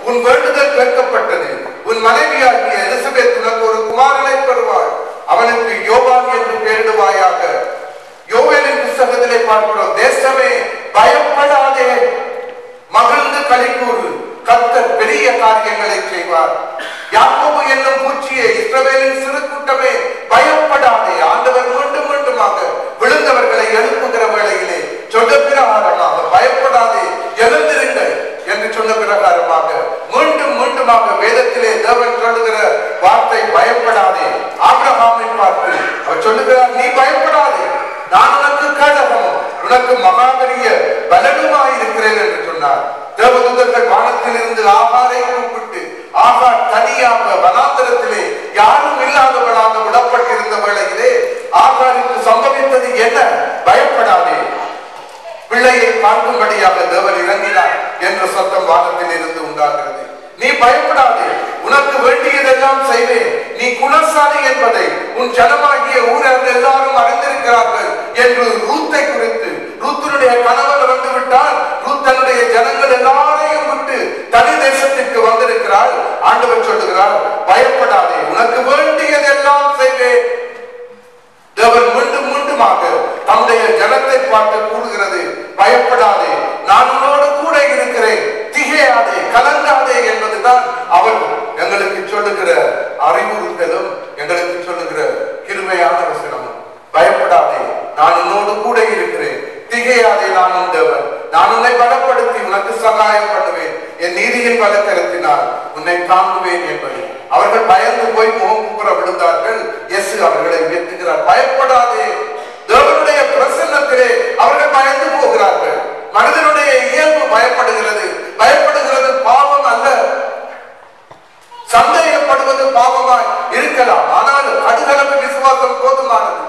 உன் வேண்டுதல் கேட்கப்பட்டது உன் மனைவியாகிய எலிசபெத் உனக்கு ஒரு குமாரனை பெறுவாள் அவனுக்கு யோவான் என்று பெயரிடுவாயாக யோவேலின் புஸ்தகத்திலே பார்க்கிறோம் தேசமே பயப்படாதே மகிழ்ந்து களிக்கூறு கர்த்தர் பெரிய காரியங்களை செய்வார் யாக்கோபு என்னும் பூச்சியே இஸ்ரவேலின் சிறு கூட்டமே பயப்படாதே ஆண்டவர் மீண்டும் மீண்டுமாக விழுந்தவர்களை எழுப்புகிற வேளையிலே சொன்ன பிரகாரமாக பயப்படாதே எழுந்திருங்கள் என்று சொன்ன பிரகாரமாக மீண்டும் மீண்டுமாக வேதத்திலே தேவன் சொல்லுகிற வார்த்தை பயப்படாதே ஆபிரகாமை பார்த்து அவர் சொல்லுகிறார் நீ பயப்படாதே நான் உனக்கு கடகமும் உனக்கு மகாபெரிய பலனுமாய் இருக்கிறேன் என்று சொன்னார் தேவதூதர்கள் வானத்தில் இருந்து ஆகாரை கூப்பிட்டு ஆகார் தனியாக வனாந்தரத்திலே யாரும் இல்லாதவளாக விடப்பட்டிருந்த வேளையிலே ஆகாருக்கு சம்பவித்தது என்ன பயப்படாதே பிள்ளையை பார்க்கும்படியாக தேவன் இறங்கினார் என்ற சத்தம் வானத்தில் இருந்து உண்டாகிறது நீ பயப்படாதே உனக்கு வேண்டியதெல்லாம் செய்வேன் நீ குணசாலி என்பதை உன் ஜனமாகிய ஊரர் எல்லாரும் அறிந்திருக்கிறார்கள் என்று ரூத்தை குறித்து ரூத்தனுடைய கணவர் வந்து விட்டால் ரூத் தன்னுடைய ஜனங்கள் எல்லாரையும் விட்டு தனி தேசத்திற்கு வந்திருக்கிறாள் ஆண்டவர் சொல்லுகிறார் பயப்படாதே உனக்கு வேண்டியதெல்லாம் செய்வேன் தேவன் மீண்டும் மீண்டுமாக தம்முடைய ஜனத்தை பார்த்து கூடுகிறது பயப்படாதே நான் உன்னோடு கூட இருக்கிறேன் திகையாதே கலங்காதே என்பதுதான் அவர் எங்களுக்கு சொல்லுகிற அறிவுறுத்தலும் எங்களுக்கு சொல்லுகிற கிருமையான வசனமும் பயப்படாதே நான் உன்னோடு கூட இருக்கிறேன் திகையாதே நான் உன் தேவன் நான் உன்னை பலப்படுத்தி உனக்கு சகாயம் பண்ணுவேன் என் நீதியின் வழக்கரத்தினால் உன்னை தாங்குவேன் என்பது அவர்கள் பயந்து போய் முகம் குப்புற விழுந்தார்கள் இயேசு அவர்களை உயர்த்துகிறார் பயப்படாதே தேவனுடைய பிரசன்னத்திலே அவர்கள் பயந்து போகிறார்கள் மனிதனுடைய இயல்பு பயப்படுகிறது பயப்படுகிறது பாவம் அல்ல சந்தேகப்படுவது பாவமாய் இருக்கலாம் ஆனால் கடுகளவு விசுவாசம் போதுமானது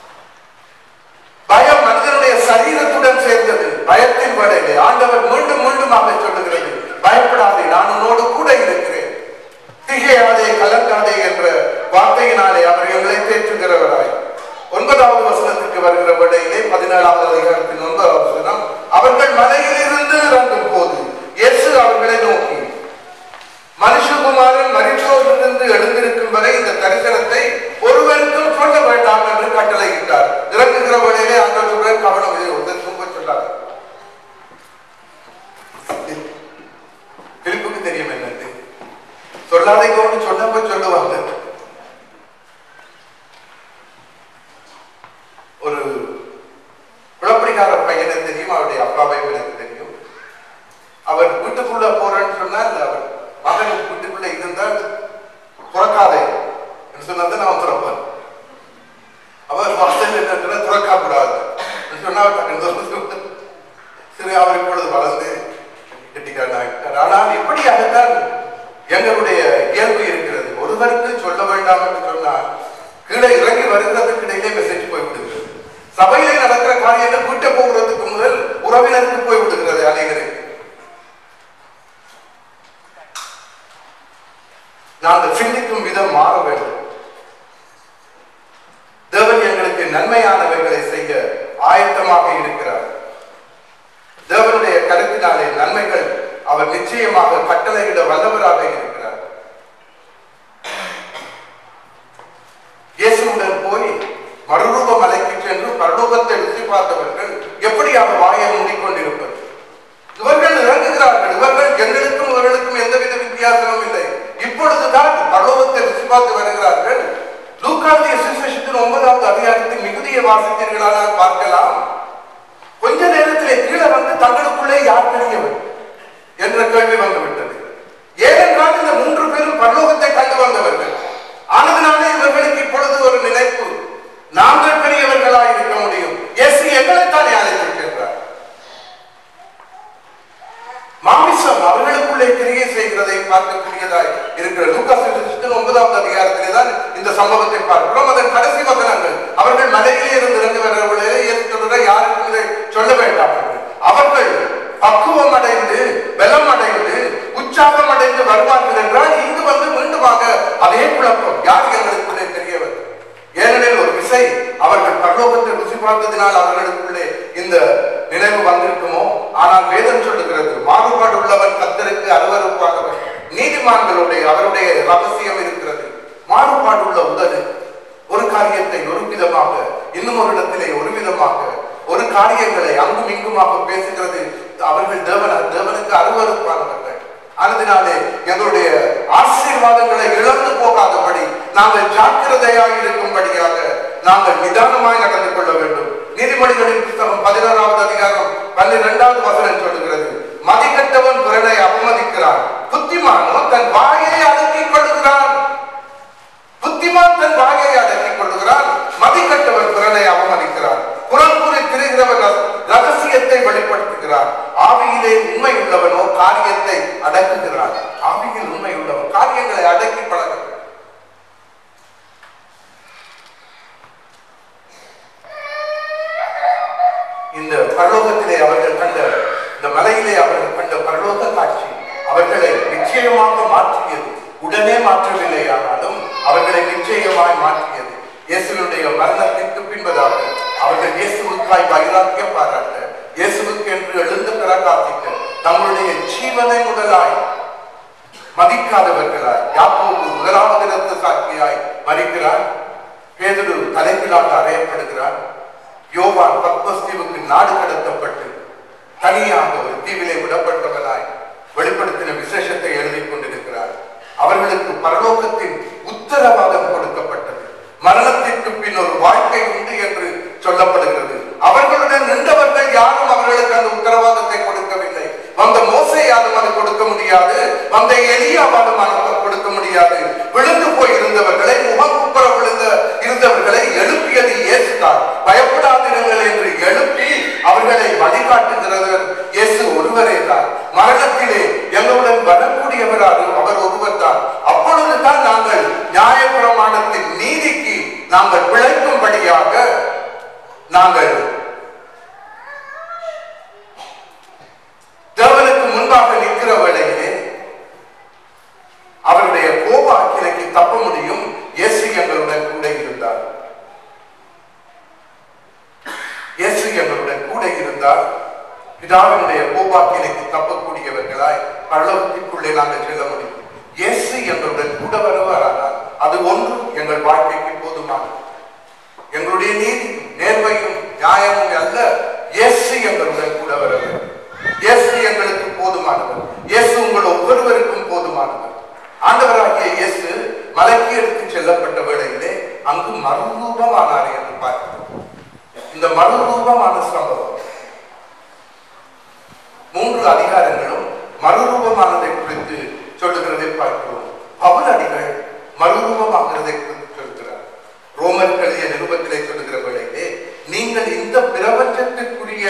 பயம் மனிதனுடைய சரீரத்துடன் சேர்ந்தது பயத்தின் வடையிலே ஆண்டவர் மீண்டும் மீண்டுமாக சொல்லுகிறது பயப்படாதே நான் உன்னோடு கூட இருக்கிறேன் திகையாதே கலங்காதே என்ற வார்த்தையினாலே அவர் எங்களை தேற்றுகிறவராய் ஒன்பதாவது வசனத்துக்கு வருகிற விடையிலே பதினேழாவது அதிகாரத்தின் ஒன்பதாவது வசனம் அவர்கள் மலையில் இருந்து இறங்கும் போது இயேசு அவர்களை நோக்கி மனுஷகுமாரன் மரித்தோரிலிருந்து எழுந்திருக்கும் வரை இந்த தரிசனத்தை ஒருவருக்கும் சொல்ல வேண்டாம் என்று கட்டளையிட்டார் இறங்குகிற வழியிலே ஆண்டவர் சொல்றார் கவனம் இதை ஒருத்தர் தூங்க சொல்லார் பிலிப்புக்கு தெரியும் என்னது சொல்லாதைக்கோன்னு சொன்னப்ப சொல்லுவாங்க ஒரு குளப்படிக்கார பையனை தெரியும் அவருடைய அப்பாவையும் எனக்கு தெரியும் அவர் வீட்டுக்குள்ள போறேன்னு சொன்னால் அவர் மகன் வீட்டுக்குள்ள இருந்தால் துறக்காதே என்று சொன்னதை நான் துறப்பேன் அவர் வாசல் என்ன துறக்கா கூடாது சொன்னா அவர் டக்குன்னு திறந்து சரி அவர் இப்பொழுது வளர்ந்து கெட்டிக்காரனாகிட்டார் ஆனால் இப்படியாகத்தான் எங்களுடைய இயல்பு இருக்கிறது ஒருவருக்கு சொல்ல வேண்டாம் என்று சொன்னால் கீழே இறங்கி வருகிறதுக்கு இடையிலே மெசேஜ் போய் விடுகிறது சபையிலே நடக்கிற காரியங்கள் வீட்டை போகிறதுக்கு முதல் உறவினருக்கு போய் விடுகிறது அனைவருக்கு நாங்கள் சிந்திக்கும் விதம் மாற வேண்டும் தேவன் எங்களுக்கு நன்மையானவைகளை செய்ய ஆயத்தமாக இருக்கிறார் தேவனுடைய கருத்தினாலே நன்மைகள் அவர் நிச்சயமாக கட்டளையிட வல்லவராக இருக்கிறார் இயேசுவுடன் போய் மறுரூப மலைக்கு சென்று பரலோகத்தை ருசி பார்த்தவர்கள் எப்படி அவர் வாயை மூடிக்கொண்டிருப்பது இவர்கள் இறங்குகிறார்கள் இவர்கள் எங்களுக்கும் இவர்களுக்கும் எந்தவித வித்தியாசமும் இல்லை இப்பொழுதுதான் பரலோகத்தை ருசி பார்த்து வருகிறார்கள் லூக்காந்திய சுவிசேஷத்தின் ஒன்பதாவது அதிகாரத்தின் மிகுதியை வாசித்தீர்களானால் பார்க்கலாம் கொஞ்ச நேரத்திலே கீழே வந்து தங்களுக்குள்ளே யார் பெரியவர் என்ற கேள்வி வந்துவிட்டது ஏனென்றால் இந்த மூன்று பேரும் பரலோகத்தை கண்டு வந்தவர்கள் ஆனதுனாலே இவர்களுக்கு இப்பொழுது ஒரு நினைப்பு நாங்கள் பெரியவர்களாய் இருக்க முடியும் இயேசு எங்களைத்தானே அழைத்திருக்கின்றார் மாமிசம் அவர்களுக்குள்ளே கிரியை செய்கிறதை பார்க்கக்கூடியதாய் இருக்கிற லூக்காஸ் சுவிசேஷத்தின் ஒன்பதாவது அதிகாரத்திலே தான் இந்த சம்பவத்தை பார்க்கிறோம் அதன் கடைசி வசனங்கள் அவர்கள் மலையிலே இருந்து இறந்து வருவர்களே இயேசு சொல்ற யாருக்கும் இதை சொல்ல வேண்டாம் என்று. அவர்கள் பக்குவம் அடைந்து பலம் அடைந்து உற்சாகம் அடைந்து வருவார்கள் என்றால் இங்கு வந்து மீண்டுமாக அதே குழப்பம் யார் எங்களுக்குள்ளே தெரியவர் ஏனெனில் ஒரு விசை அவர்கள் பரலோகத்தை ருசி பார்த்ததினால் அவர்களுக்குள்ளே இந்த நினைவு வந்திருக்குமோ ஆனால் வேதம் சொல்லுகிறது மாறுபாடு உள்ளவன் கத்தருக்கு அருவருப்பாக காரியங்களை அங்கும் இங்குமாக பேசுகிறது அவர்கள் தேவன தேவனுக்கு அருவருப்பானவர்கள் அதனாலே எங்களுடைய ஆசீர்வாதங்களை இழந்து போகாதபடி நாங்கள் ஜாக்கிரதையாய் இருக்கும்படியாக நாங்கள் நிதானமாய் நடந்து கொள்ள வேண்டும் நீதிமொழிகளின் புத்தகம் பதினாறாவது அதிகாரம் பன்னிரெண்டாவது வசனம் சொல்லுகிறது மதிக்கட்டவன் பிறனை அவமதிக்கிறான் புத்திமானோ தன் வாயை அடக்கிக் கொள்ளுகிறான் புத்திமான் தன் வாயை அடக்கிக் கொள்ளுகிறான் மதிக்கட்டவன் பிறனை அவமதிக்கிறான் குரல் கூறி திரிகிறவன் ரகசியத்தை வெளிப்படுத்துகிறான் ஆவியிலே உண்மை உள்ளவனோ காரியத்தை அடக்குகிறான் ஆவியில் உண்மை உள்ளவன் காரியங்களை அடக்கி பழக இந்த பரலோகத்திலே அவர்கள் கண்ட இந்த மலையிலே அவர்கள் கண்ட பரலோக காட்சி அவர்களை நிச்சயமாக மாற்றியது உடனே மாற்றவில்லை ஆனாலும் அவர்களை நிச்சயமாய் மாற்றியது இயேசுனுடைய மரணத்திற்கு பின்பதாக அவர்கள் இயேசுவுக்காய் வைராக்கியம் பாராட்ட இயேசுவுக்கு என்று எழுந்து பிரகாசிக்க தங்களுடைய ஜீவனை முதலாய் மதிக்காதவர்களாய் யாக்கோபு முதலாவது இரத்த சாட்சியாய் மறிக்கிறார் பேதுரு தலைகீழாக அறையப்படுகிறார் யோவான் பத்மஸ்தீவுக்கு நாடு கடத்தப்பட்டு தனியாக ஒரு தீவிலே விடப்பட்டவனாய் வெளிப்படுத்தின விசேஷத்தை எழுதி கொண்டிருக்கிறார் அவர்களுக்கு பரலோகத்தின் உத்தரவாதம் கொடுக்கப்பட்டது மரணத்திற்கு பின் ஒரு வாழ்க்கை உண்டு என்று சொல்லப்படுகிறது அவர்களுடன் நின்றவர்கள் யாரும் அவர்களுக்கு அந்த உத்தரவாதத்தை கொடுக்கவில்லை வந்த மோசையாலும் அது கொடுக்க முடியாது வந்த எலியாவாலும் அது கொடுக்க முடியாது விழுந்து போய் இருந்தவர்களை முகக்குப்புற விழுந்த இருந்தவர்களை எழுப்பியது இயேசுதான் பயப்படாதிருங்கள் என்று எழுப்பி அவர்களை வழிகாட்டுகிறவர் இயேசு ஒருவரே தான் மரணத்திலே எங்களுடன் வரக்கூடியவராக அவர் ஒருவர் தான் அப்பொழுதுதான் நாங்கள் நியாயப்பிரமாணத்தின் நீதிக்கு நாங்கள் பிழைக்கும்படியாக நாங்கள் தேவனுக்கு முன்பாக நிற்கிற வேளையிலே அவருடைய கோப அக்கிலைக்கு தப்ப முடியும் இயேசு எங்களுடன் கூட இருந்தார் இயேசு எங்களுடன் கூட இருந்தால் பிதாவினுடைய கோபாக்கினைக்கு தப்பக்கூடியவர்களாய் பரலோகத்திற்குள்ளே நாங்கள் செல்ல முடியும் இயேசு எங்களுடன் கூட வருவாரானால் அது ஒன்று எங்கள் வாழ்க்கைக்கு போதுமானது எங்களுடைய நீதி நேர்மையும் நியாயமும் அல்ல இயேசு எங்களுடன் கூட வர வேண்டும் இயேசு எங்களுக்கு போதுமானவர் இயேசு உங்கள் ஒவ்வொருவருக்கும் போதுமானவர் ஆண்டவராகிய இயேசு மலைக்கு எடுத்து செல்லப்பட்ட வேளையிலே அங்கு மறுரூபமானார் என்று பார்க்கிறோம் இந்த மறுரூபமான சம்பவம் மூன்று அதிகாரங்களும் மறுரூபமானதை குறித்து சொல்லுகிறதை பார்க்கிறோம் பவுல் அடிகள் மறுரூபமாகிறதை குறித்து சொல்கிறார் ரோமர் எழுதிய நிருபத்திலே சொல்லுகிற வேளையிலே நீங்கள் இந்த பிரபஞ்சத்திற்குரிய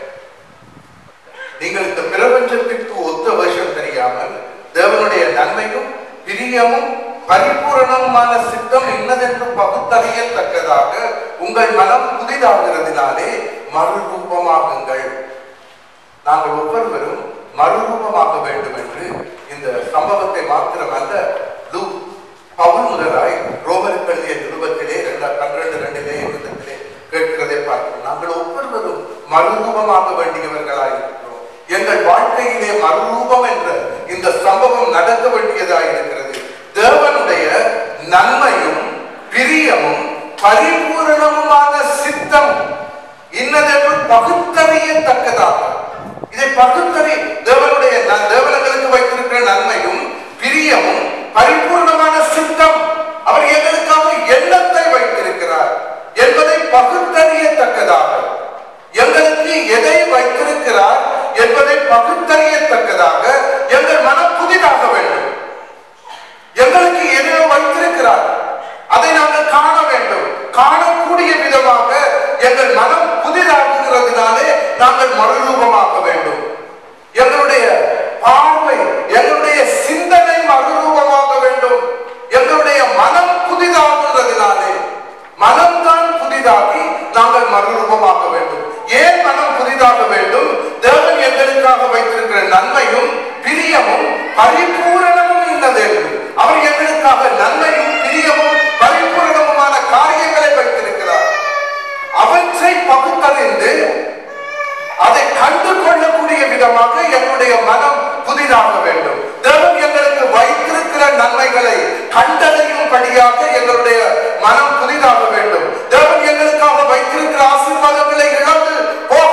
நீங்கள் இந்த பிரபஞ்சத்திற்கு ஒத்த வருஷம் தெரியாமல் தேவனுடைய நன்மையும் பிரியமும் பரிபூரணமான சித்தம் இன்னதென்று பகுத்தறியத்தக்கதாக உங்கள் மனம் புதிதாகிறதினாலே மறுரூபமாகுங்கள் நாங்கள் ஒவ்வொருவரும் மறுரூபமாக வேண்டும் என்று இந்த சம்பவத்தை மாத்திரமல்ல லூ பவுல் முதலாய் ரோமருக்கு எழுதிய நிருபத்திலே இரண்டா பன்னிரண்டு ரெண்டிலே இருபத்திலே கேட்கிறதை பார்க்கிறோம் நாங்கள் ஒவ்வொருவரும் மறுரூபமாக வேண்டியவர்களாய் இருக்கிறோம் எங்கள் வாழ்க்கையிலே மறுரூபம் என்ற இந்த சம்பவம் நடக்க வேண்டியதாய் இருக்கிறது தேவனுடைய நன்மையும் பிரியமும் பரிபூரணமுமான சித்தம் இன்னதென்று பகுத்தறியத்தக்கதாக இதை பகுத்தறி தேவனுடைய ந- தேவனங்களுக்கு வைத்திருக்கிற நன்மையும் பிரியமும் பரிபூர்ணமான சித்தம் அவர் எங்களுக்காக எண்ணத்தை வைத்திருக்கிறார் என்பதை பகுத்தறியத்தக்கதாக எங்களுக்கு எதை வைத்திருக்கிறார் என்பதை பகுத்தறியத்தக்கதாக எங்கள் மனம் புதிதாக வேண்டும் எங்களுக்கு எதையோ வைத்திருக்கிறார் அதை நாங்கள் காண வேண்டும் காணக்கூடிய விதமாக எங்கள் மனம் புதிதாகுகிறதுனாலே நாங்கள் மறுரூபமாக்க வேண்டும் எங்களுடைய பார்வை எங்களுடைய சிந்தனை மறுரூபமாக வேண்டும் எங்களுடைய மனம் புதிதாகுகிறதுனாலே மனம்தான் புதிதாகி நாங்கள் மறுரூபமாக்க வேண்டும் ஏன் மனம் புதிதாக வேண்டும் தேவன் எங்களுக்காக வைத்திருக்கிற நன்மையும் பிரியமும் பரிபூரணமும் இன்னதென்று அவர் எங்களுக்காக நன்மையும் பிரியமும் பரிபூரணமுமான காரியங்களை வைத்திருக்கிறார் அவற்றை பகுத்தறிந்து அதை கண்டு கொள்ளக்கூடிய விதமாக எங்களுடைய மனம் புதிதாக வேண்டும் தேவன் எங்களுக்கு வைத்திருக்கிற நன்மைகளை கண்டறியும்படியாக எங்களுடைய மனம் புதிதாக வேண்டும் தேவன் எங்களுக்காக வைத்திருக்கிற ஆசீர்வாதங்களை இழந்து போக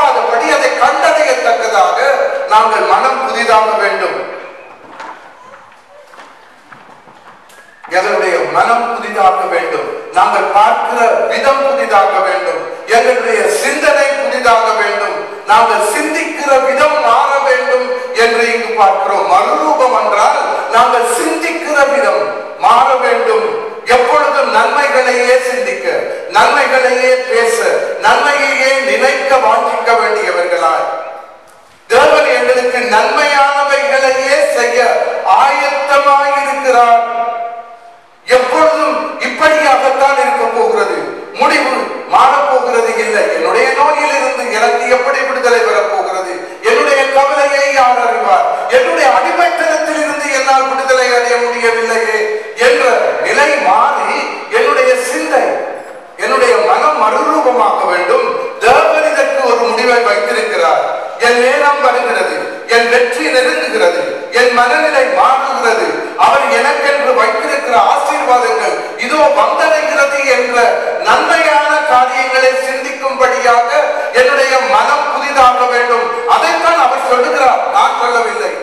விதம் புதிதாக வேண்டும் எங்களுடைய சிந்தனை புதிதாக வேண்டும் நாங்கள் சிந்திக்கிற விதம் மாற வேண்டும் என்று இங்கு பார்க்கிறோம் மறுரூபம் என்றால் நாங்கள் சிந்திக்கிற விதம் மாற வேண்டும் எப்பொழுதும் நன்மைகளையே சிந்திக்க நன்மைகளையே பேச நன்மையையே நினைக்க வாஞ்சிக்க வேண்டியவர்களாய் தேவன் எங்களுக்கு நன்மையானவைகளையே செய்ய ஆயத்தமாயிருக்கிறார் எப்பொழுதும் இப்படியாகத்தான் இருக்க போகிறது முடிவு மாறப்போகிறது இல்லை என்னுடைய நோயிலிருந்து எனக்கு எப்படி விடுதலை வரப்போகிறது என்னுடைய கவலையை யார் அறிவார் என்னுடைய அடிமைத்தனத்தில் இருந்து என்னால் விடுதலை அடைய முடியவில்லையே என்ற நிலை மாறி என்னுடைய சிந்தை என்னுடைய மனம் மறுரூபமாக்க வேண்டும் தேவன் இதற்கு ஒரு முடிவை வைத்திருக்கிறார் என் நேரம் வருகிறது என் வெற்றி நெருங்குகிறது என் மனநிலை மாறுகிறது அவர் எனக்கென்று வைத்திருக்கிற ஆசீர்வாதங்கள் இதோ வந்தடைகிறது என்ற நன்மையான காரியங்களை சிந்திக்கும்படியாக என்னுடைய மனம் புதிதாக வேண்டும் அதைத்தான் அவர் சொல்லுகிறார் நான் சொல்லவில்லை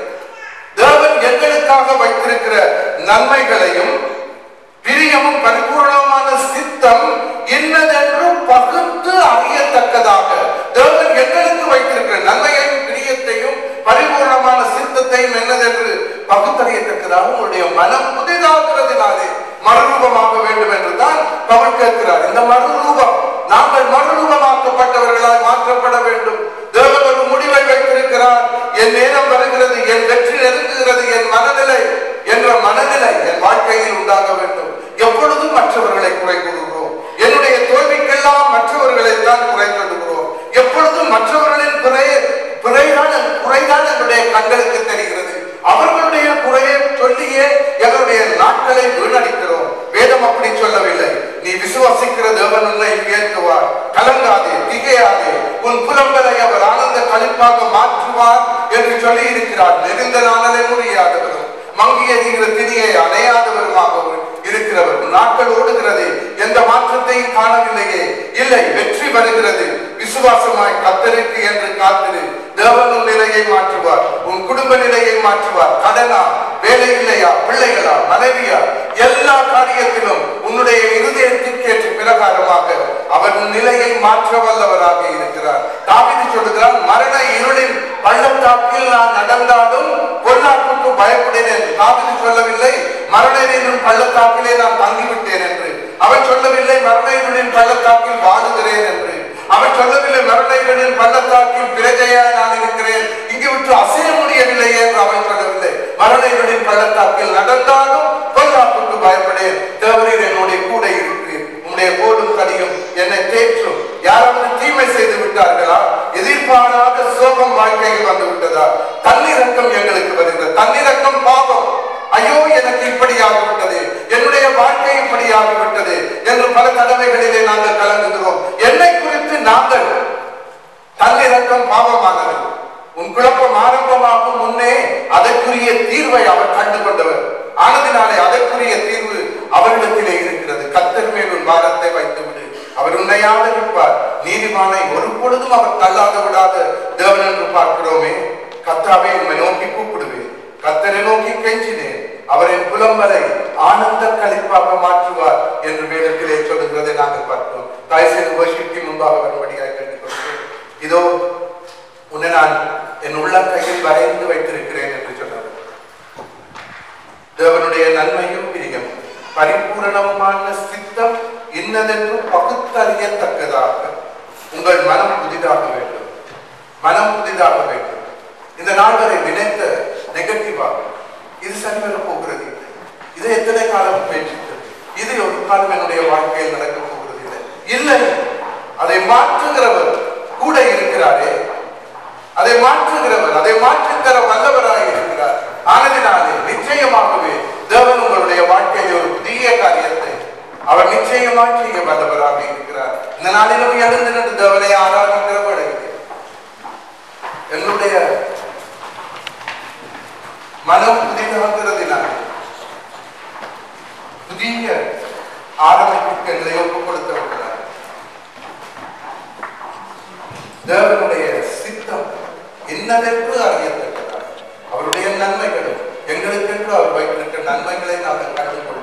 தேவன் எங்களுக்காக வைத்திருக்கிற நன்மைகளையும் பிரியமும் பரிபூர்ணமான சித்தம் இன்னதென்று பகுத்து அறியத்தக்கதாக தேவன் எங்களுக்கு வைத்திருக்கிற நன்மையையும் பிரியத்தையும் பரிபூர்ணமான சித்தத்தையும் என்னதென்று பகுத்தறியத்தக்கதாக உங்களுடைய மனம் புதிதாகிறதுனாலே மறுரூபமாக வேண்டும் என்று தான் பவுல் கேட்கிறார் இந்த மறுரூபம் நாங்கள் மறுரூபமாக்கப்பட்டவர்களாய் மாற்றப்பட வேண்டும் தேவன் ஒரு முடிவை வைத்திருக்கிறார் என் நேரம் வருகிறது என் வெற்றி நெருங்குகிறது என் மனநிலை என்ற மனநிலை என் வாழ்க்கையில் உண்டாக வேண்டும் எப்பொழுதும் மற்றவர்களை குறை கூறுகிறோம் என்னுடைய தோல்விக்கெல்லாம் மற்றவர்களை தான் குறை சொல்லுகிறோம் எப்பொழுதும் மற்றவர்களின் குறை குறைதான் குறைதான் என்னுடைய கண்களுக்கு தெரிகிறது அவர்களுடைய குறையை சொல்லியே எங்களுடைய நாட்களை வீணடிக்கிறோம் வேதம் அப்படி சொல்லவில்லை நீ விசுவாசிக்கிற தேவன் உன்னை உயர்த்துவார் கலங்காதே திகையாதே உன் புலம்பலை அவர் ஆனந்த கழிப்பாக மாற்றுவார் என்று சொல்லி இருக்கிறார் நெருந்த நாளலை முடியாதவரும் மங்கி எறிகிற திணியை அணையாதவருமாகவும் இருக்கிறவர் நாட்கள் ஓடுகிறது எந்த மாற்றத்தையும் காணவில்லையே இல்லை வெற்றி வருகிறது விசுவாசமாய் கத்தருக்கு என்று காத்திரு தேவன் உன் நிலையை மாற்றுவார் உன் குடும்ப நிலையை மாற்றுவார் கடனா வேலை இல்லையா பிள்ளைகளா மனைவியா எல்லா காரியத்திலும் உன்னுடைய இருதயத்திற்கேற்ற பிரகாரமாக அவர் உன் நிலையை மாற்ற வல்லவராக இருக்கிறார் தாவிது சொல்லுகிறார் மரண இருளின் பள்ளத்தாக்கில் நான் நடந்தாலும் பொல்லாப்புக்கு பயப்படினேன் தாவிது சொல்லவில்லை மரண இருளின் பள்ளத்தாக்கிலே நான் தங்கிவிட்டேன் என்று அவன் சொல்லவில்லை மரண இருளின் பள்ளத்தாக்கில் வாழுகிறேன் என்று அவன் சொல்லவில்லை மரண இருளின் பள்ளத்தாக்கில் பிரஜையாய் நான் இருக்கிறேன் இங்கு விட்டு அசைய முடியவில்லை என்று அவன் சொல்லவில்லை மரண இருளின் பள்ளத்தாக்கில் நடந்தாலும் பொல்லாப்புக்கு பயப்படேன் தேவரீர் என்னுடைய கூட இருக்கிறேன் உம்முடைய கோடும் கடியும் என்னை தேற்றும் யாராவது தீமை செய்து விட்டார்களா எதிர்பாராத சோகம் வாழ்க்கையில் வந்து விட்டதா தன்னிறக்கம் எங்களுக்கு வருகிறது தன்னிறக்கம் பாவம் ஐயோ எனக்கு இப்படி ஆகிவிட்டது என்னுடைய வாழ்க்கை இப்படி ஆகிவிட்டது என்று பல தடவைகளிலே நாங்கள் கலங்குகிறோம் என்னை குறித்து நாங்கள் தன்னிறக்கம் பாவமானது உன் குழப்பம் ஆரம்பமாகும் முன்னே அதற்குரிய தீர்வை அவர் கண்டு கொண்டவர் ஆனதினாலே அதற்குரிய தீர்வு அவரிடத்திலே இருக்கிறது கத்தர் மேல் உன் பாரத்தை வைத்து விடு அவர் உன்னை ஆதரிப்பார் நீதிமானை ஒரு பொழுதும் அவர் தள்ளாத விடாத தேவன் என்று பார்க்கிறோமே கத்தாவே உண்மை நோக்கி கூப்பிடுவேன் கத்தரை நோக்கி கெஞ்சினேன் அவரின் புலம்பலை ஆனந்த கழிப்பாக மாற்றுவார் என்று வேதத்திலே சொல்லுகிறதை நாங்கள் பார்க்கிறோம் தாய் செய்து வருஷத்துக்கு முன்பாக வரும்படியாக கேட்டுக்கொள்கிறேன் இதோ உன்னை நான் என் உள்ளங்கையில் வரைந்து வைத்திருக்கிறேன் என்று சொன்னார் தேவனுடைய நன்மையும் பிரியமும் பரிபூரணமான சித்தம் இன்னதென்று பகுத்தறியத்தக்கதாக உங்கள் மனம் புதிதாக வேண்டும் மனம் புதிதாக வேண்டும் இந்த நாள் வரை நினைத்த நெகட்டிவாக இது சரி வர போகிறது இல்லை இது எத்தனை காலம் பேச்சுட்டு இது ஒரு காலம் என்னுடைய வாழ்க்கையில் நடக்க போகிறது இல்லை இல்லை அதை மாற்றுகிறவர் கூட இருக்கிறாரே அதை மாற்றுகிறவர் அதை மாற்றித்தர வல்லவராக இருக்கிறார் ஆனதினாலே நிச்சயமாகவே தேவன் உங்களுடைய வாழ்க்கையில் ஒரு புதிய காரியத்தை அவர் நிச்சயமாக செய்ய வல்லவராக இருக்கிறார் இந்த நாளிலும் எழுந்து நின்று தேவனை ஆராதிக்கிற வேளையிலே எங்களுடைய மனம் புதிதாகிறதினாலே புதிய ஆரம்பிப்புக்கு எங்களை ஒப்புக் கொடுத்தவர்களார் தேவனுடைய சித்தம் என்னதென்று அறியத்தக்கதாக அவருடைய நன்மைகளும் எங்களுக்கென்று அவர் வைத்திருக்கிற நன்மைகளை நாங்கள் கண்டுகொள்ள